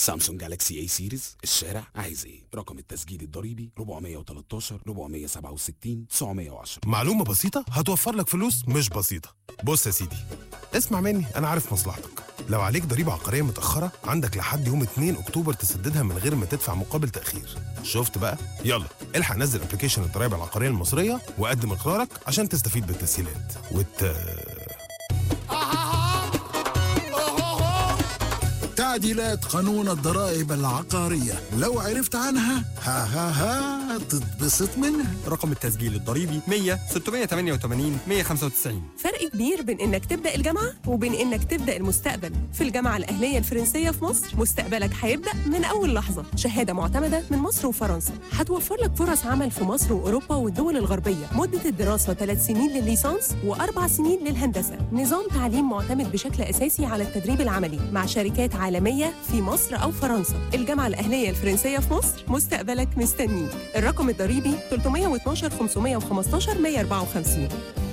سامسونج جالاكسي اي سيريز الشارع عايز ايه رقم التسجيل الضريبي 413 467 910 معلومة بسيطة هتوفر لك فلوس مش بسيطة بص يا سيدي اسمع مني أنا عارف مصلحتك لو عليك ضريبة عقارية متأخرة عندك لحد يوم 2 أكتوبر تسددها من غير ما تدفع مقابل تأخير شفت بقى يلا الحق نزل ابلكيشن الضرايب العقارية المصرية وقدم إقرارك عشان تستفيد بالتسهيلات والت تعديلات قانون الضرائب العقارية لو عرفت عنها ها ها ها تتبسط منها رقم التسجيل الضريبي 100 688 195 فرق كبير بين انك تبدا الجامعه وبين انك تبدا المستقبل في الجامعه الاهليه الفرنسيه في مصر مستقبلك هيبدا من اول لحظه شهاده معتمده من مصر وفرنسا هتوفر لك فرص عمل في مصر واوروبا والدول الغربيه مده الدراسه 3 سنين للليسانس واربع سنين للهندسه نظام تعليم معتمد بشكل اساسي على التدريب العملي مع شركات عالميه في مصر او فرنسا الجامعه الاهليه الفرنسيه في مصر مستقبلك مستنيك الرقم الضريبي 312 515 154